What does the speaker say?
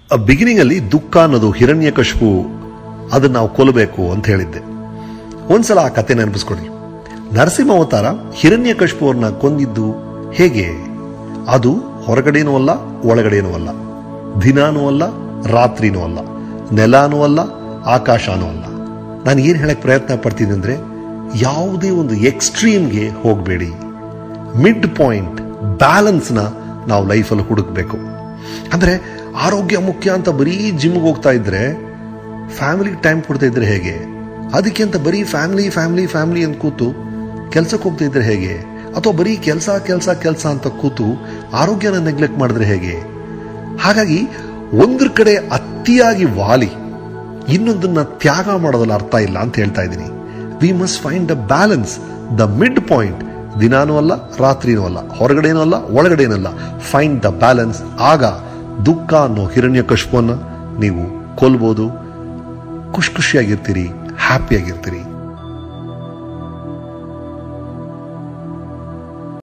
beginning ಅಲ್ಲಿ ದುಃಖ ಅನ್ನೋದು ಹಿರಣ್ಯಕಶಿಪು ಅದನ್ನ ನಾವು ಕೊಲ್ಲಬೇಕು ಅಂತ ಹೇಳಿದ್ದೆ ಒಂದ್ಸಲ ಆ ಕತೆ ನೆನಪಿಸ್ಕೊಡಿ ನರಸಿಂಹ ಅವತಾರ ಹಿರಣ್ಯಕಶಿಪು ಅವ್ರನ್ನ ಕೊಂದಿದ್ದು ಹೇಗೆ ಅದು ಹೊರಗಡೆನೂ ಅಲ್ಲ ಒಳಗಡೆನೂ ಅಲ್ಲ ದಿನಾನೂ ಅಲ್ಲ ರಾತ್ರಿನೂ ಅಲ್ಲ ನೆಲಾನೂ ಅಲ್ಲ ಆಕಾಶನೂ ಅಲ್ಲ ನಾನು ಏನು ಹೇಳಕ್ ಪ್ರಯತ್ನ ಪಡ್ತೀನಿ ಅಂದ್ರೆ ಯಾವುದೇ ಒಂದು ಎಕ್ಸ್ಟ್ರೀಮ್ಗೆ ಹೋಗಬೇಡಿ ಮಿಡ್ ಪಾಯಿಂಟ್ ಬ್ಯಾಲೆನ್ಸ್ನ ನಾವು ಲೈಫಲ್ಲಿ ಹುಡುಕ್ಬೇಕು ಅಂದ್ರೆ ಆರೋಗ್ಯ ಮುಖ್ಯ ಅಂತ ಬರೀ ಜಿಮ್ಗೆ ಹೋಗ್ತಾ ಇದ್ರೆ ಫ್ಯಾಮಿಲಿಗೆ ಟೈಮ್ ಕೊಡ್ತಾ ಇದ್ರೆ ಹೇಗೆ ಅದಕ್ಕೆ ಅಂತ ಬರೀ ಫ್ಯಾಮಿಲಿ ಫ್ಯಾಮಿಲಿ ಫ್ಯಾಮಿಲಿ ಅಂತ ಕೂತು ಕೆಲ್ಸಕ್ಕೆ ಹೋಗ್ತಾ ಇದ್ರೆ ಹೇಗೆ ಅಥವಾ ಬರೀ ಕೆಲಸ ಕೆಲಸ ಕೆಲಸ ಅಂತ ಕೂತು ಆರೋಗ್ಯನ ನೆಗ್ಲೆಕ್ಟ್ ಮಾಡಿದ್ರೆ ಹೇಗೆ ಹಾಗಾಗಿ ಒಂದ್ರ ಕಡೆ ಅತಿಯಾಗಿ ವಾಲಿ ಇನ್ನೊಂದನ್ನ ತ್ಯಾಗ ಮಾಡೋದ್ರಲ್ಲಿ ಅರ್ಥ ಇಲ್ಲ ಅಂತ ಹೇಳ್ತಾ ಇದ್ದೀನಿ we must find the balance the mid point ದಿನಾನೂ ಅಲ್ಲ ರಾತ್ರಿನೂ ಅಲ್ಲ ಹೊರಗಡೆನೂ ಅಲ್ಲ ಒಳಗಡೆನೂ ಅಲ್ಲ ಫೈಂಡ್ ದ ಬ್ಯಾಲೆನ್ಸ್ ಆಗ ದುಃಖ ಅನ್ನೋ ಹಿರಣ್ಯ ಕಶ್ಪನ್ನ ನೀವು ಕೊಲ್ಬೋದು ಖುಷಿ ಖುಷಿಯಾಗಿರ್ತೀರಿ ಹ್ಯಾಪಿಯಾಗಿರ್ತೀರಿ